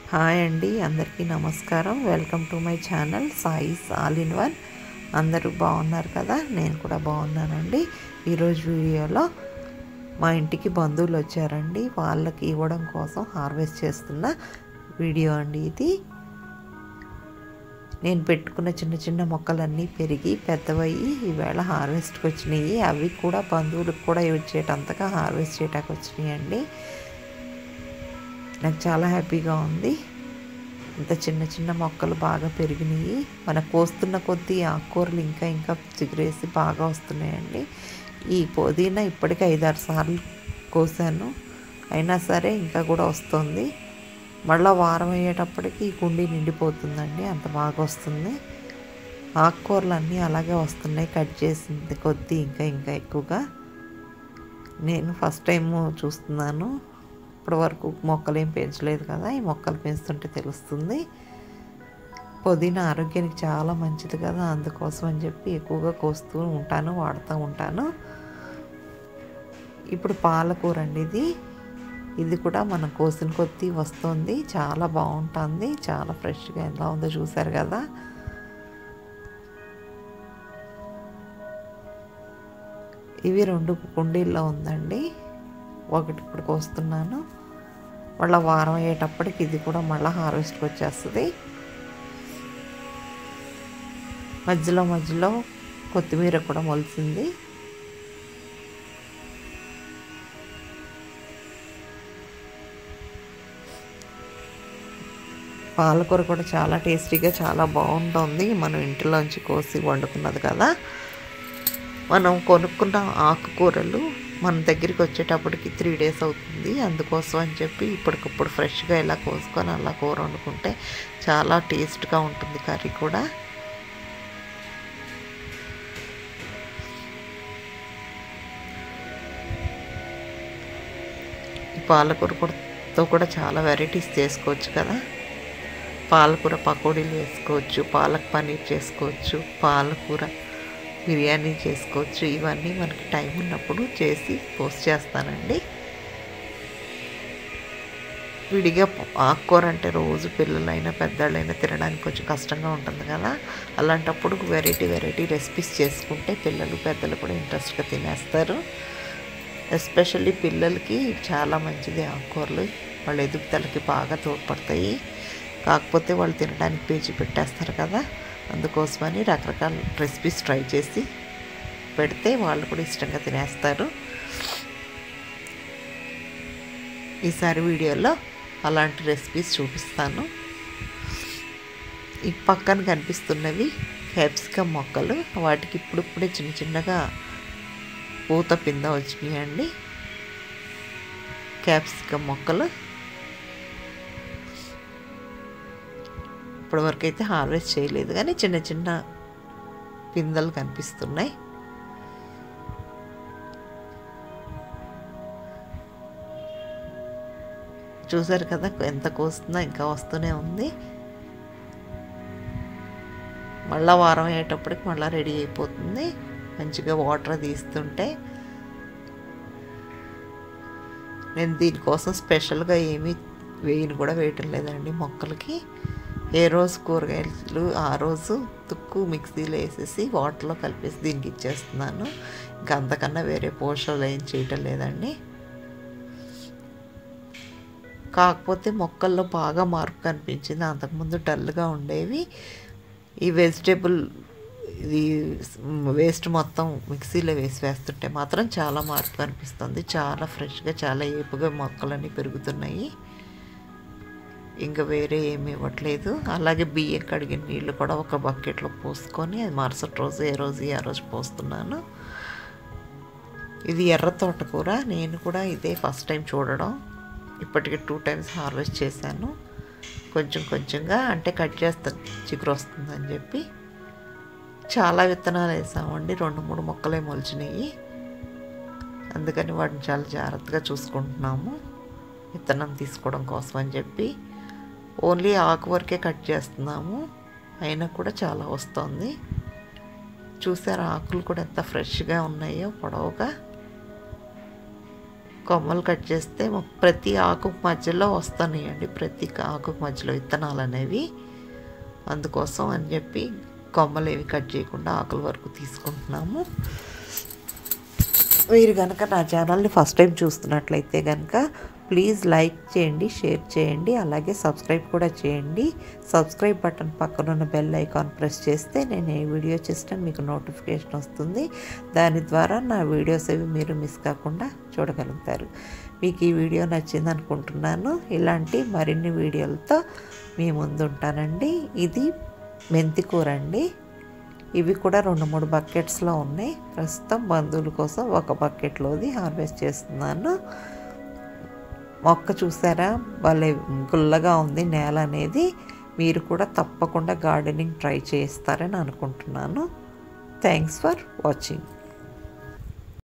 hi అండి అందరికీ నమస్కారం welcome to my channel Sai's all in one అందరూ బాగున్నారు కదా నేను కూడా బాగున్నానండి ఈరోజు వీడియోలో మా ఇంటికి బంధువులు వచ్చారండి వాళ్ళకి ఇవ్వడం కోసం హార్వెస్ట్ చేస్తున్న వీడియో అండి ఇది నేను పెట్టుకున్న చిన్న చిన్న మొక్కలన్నీ పెరిగి పెద్దవయ్యి ఈవేళ హార్వెస్ట్కి వచ్చినాయి అవి కూడా బంధువులకు కూడా వచ్చేటంతగా హార్వెస్ట్ చేయటానికి వచ్చినాయి అండి నాకు చాలా హ్యాపీగా ఉంది ఇంత చిన్న చిన్న మొక్కలు బాగా పెరిగినాయి మన కోస్తున్న కొద్దీ ఆకుకూరలు ఇంకా ఇంకా చిగురేసి బాగా వస్తున్నాయండి ఈ పుదీనా ఇప్పటికే ఐదారు సార్లు కోసాను అయినా సరే ఇంకా కూడా వస్తుంది మళ్ళీ వారం అయ్యేటప్పటికి ఈ కుండీ నిండిపోతుందండి అంత బాగా వస్తుంది ఆకుకూరలు అన్నీ అలాగే వస్తున్నాయి కట్ చేసింది కొద్దీ ఇంకా ఇంకా ఎక్కువగా నేను ఫస్ట్ టైం చూస్తున్నాను ఇప్పటి వరకు మొక్కలు ఏం పెంచలేదు కదా ఈ మొక్కలు పెంచుతుంటే తెలుస్తుంది పుదీనా ఆరోగ్యానికి చాలా మంచిది కదా అందుకోసం అని చెప్పి ఎక్కువగా కోస్తూ ఉంటాను వాడుతూ ఉంటాను ఇప్పుడు పాలకూర అండి ఇది ఇది కూడా మనం కోసిన కొద్దీ వస్తుంది చాలా బాగుంటుంది చాలా ఫ్రెష్గా ఎలా ఉందో చూసారు కదా ఇవి రెండు కుండీల్లో ఉందండి ఒకటి ఇప్పుడు కోస్తున్నాను మళ్ళీ వారం అయ్యేటప్పటికి ఇది కూడా మళ్ళీ హార్వెస్ట్కి వచ్చేస్తుంది మధ్యలో మధ్యలో కొత్తిమీర కూడా మొలిసింది పాలకూర కూడా చాలా టేస్టీగా చాలా బాగుంటుంది మనం ఇంటిలోంచి కోసి వండుకున్నది కదా మనం కొనుక్కున్న ఆకుకూరలు మన దగ్గరికి వచ్చేటప్పటికి త్రీ డేస్ అవుతుంది అందుకోసం అని చెప్పి ఇప్పటికప్పుడు ఫ్రెష్గా ఇలా కోసుకొని అలా కూర వండుకుంటే చాలా టేస్ట్గా ఉంటుంది కర్రీ కూడా ఈ పాలకూర కూరతో కూడా చాలా వెరైటీస్ చేసుకోవచ్చు కదా పాలకూర పకోడీలు వేసుకోవచ్చు పాలక్ పనీర్ చేసుకోవచ్చు పాలకూర బిర్యానీ చేసుకోవచ్చు ఇవన్నీ మనకి టైం ఉన్నప్పుడు చేసి పోస్ట్ చేస్తానండి విడిగా ఆకుకూర అంటే రోజు పిల్లలైనా పెద్దవాళ్ళైనా తినడానికి కొంచెం కష్టంగా ఉంటుంది కదా అలాంటప్పుడు వెరైటీ వెరైటీ రెసిపీస్ చేసుకుంటే పిల్లలు పెద్దలు కూడా ఇంట్రెస్ట్గా తినేస్తారు ఎస్పెషల్లీ పిల్లలకి చాలా మంచిది ఆకుకూరలు వాళ్ళ ఎదుగుదలకి బాగా తోడ్పడతాయి కాకపోతే వాళ్ళు తినడానికి పేజీ పెట్టేస్తారు కదా అందుకోసమని రకరకాల రెసిపీస్ ట్రై చేసి పెడితే వాళ్ళు కూడా ఇష్టంగా తినేస్తారు ఈసారి వీడియోలో అలాంటి రెసిపీస్ చూపిస్తాను ఈ పక్కన కనిపిస్తున్నవి క్యాప్సికమ్ మొక్కలు వాటికి ఇప్పుడిప్పుడే చిన్న చిన్నగా పూత పింద వచ్చినాయండి క్యాప్సికమ్ మొక్కలు ఇప్పటివరకు అయితే హార్వెస్ట్ చేయలేదు కానీ చిన్న చిన్న పిందెలు కనిపిస్తున్నాయి చూసారు కదా ఎంత కోస్తుందో ఇంకా వస్తూనే ఉంది మళ్ళా వారం అయ్యేటప్పటికి మళ్ళీ రెడీ అయిపోతుంది మంచిగా వాటర్ తీస్తుంటే నేను దీనికోసం స్పెషల్గా ఏమీ వేయను కూడా వేయటం లేదండి మొక్కలకి ఏ రోజు కూరగాయలు ఆ రోజు తుక్కు మిక్సీలో వేసేసి వాటర్లో కలిపేసి దీనికి ఇచ్చేస్తున్నాను ఇంకా అంతకన్నా వేరే పోషకాలు ఏం చేయటం లేదండి కాకపోతే మొక్కల్లో బాగా మార్పు కనిపించింది అంతకుముందు డల్గా ఉండేవి ఈ వెజిటేబుల్ ఇది వేస్ట్ మొత్తం మిక్సీలో వేసి వేస్తుంటే మాత్రం చాలా మార్పు కనిపిస్తుంది చాలా ఫ్రెష్గా చాలా ఏపుగా మొక్కలన్నీ పెరుగుతున్నాయి ఇంకా వేరే ఏమి ఇవ్వట్లేదు అలాగే బియ్యం కడిగిన నీళ్ళు కూడా ఒక బకెట్లో పోసుకొని అది మరుసటి రోజు ఏ రోజు ఆ రోజు పోస్తున్నాను ఇది ఎర్ర తోటకూర నేను కూడా ఇదే ఫస్ట్ టైం చూడడం ఇప్పటికి టూ టైమ్స్ హార్వెస్ట్ చేశాను కొంచెం కొంచెంగా అంటే కట్ చేస్తాను చిగురు వస్తుందని చెప్పి చాలా విత్తనాలు వేసామండి రెండు మూడు మొక్కలే మొలిచినాయి అందుకని వాటిని చాలా జాగ్రత్తగా చూసుకుంటున్నాము విత్తనం తీసుకోవడం కోసం అని చెప్పి ఓన్లీ ఆకు వరకే కట్ చేస్తున్నాము అయినా కూడా చాలా వస్తుంది చూసారు ఆకులు కూడా ఎంత ఫ్రెష్గా ఉన్నాయో పొడవుగా కొమ్మలు కట్ చేస్తే మొ- ప్రతి ఆకు మధ్యలో వస్తున్నాయండి ప్రతి ఆకు మధ్యలో విత్తనాలు అనేవి అందుకోసం అని చెప్పి కొమ్మలు ఏవి కట్ చేయకుండా ఆకుల వరకు తీసుకుంటున్నాము మీరు కనుక నా ఛానల్ని ఫస్ట్ టైం చూస్తున్నట్లయితే కనుక ప్లీజ్ లైక్ చేయండి షేర్ చేయండి అలాగే సబ్స్క్రైబ్ కూడా చేయండి సబ్స్క్రైబ్ బటన్ పక్కన ఉన్న బెల్ ఐకాన్ ప్రెస్ చేస్తే నేను ఏ వీడియో చేసినా మీకు నోటిఫికేషన్ వస్తుంది దాని ద్వారా నా వీడియోస్ అవి మీరు మిస్ కాకుండా చూడగలుగుతారు మీకు ఈ వీడియో నచ్చింది అనుకుంటున్నాను ఇలాంటి మరిన్ని వీడియోలతో మీ ముందు ఉంటానండి ఇది మెంతి కూర అండి ఇవి కూడా రెండు మూడు బకెట్స్లో ఉన్నాయి ప్రస్తుతం బంధువుల కోసం ఒక బకెట్లోది హార్వెస్ట్ చేస్తున్నాను మొక్క చూసారా భలే గుల్లగా ఉంది నేల అనేది మీరు కూడా తప్పకుండా గార్డెనింగ్ ట్రై చేస్తారని అనుకుంటున్నాను థ్యాంక్స్ ఫర్ వాచింగ్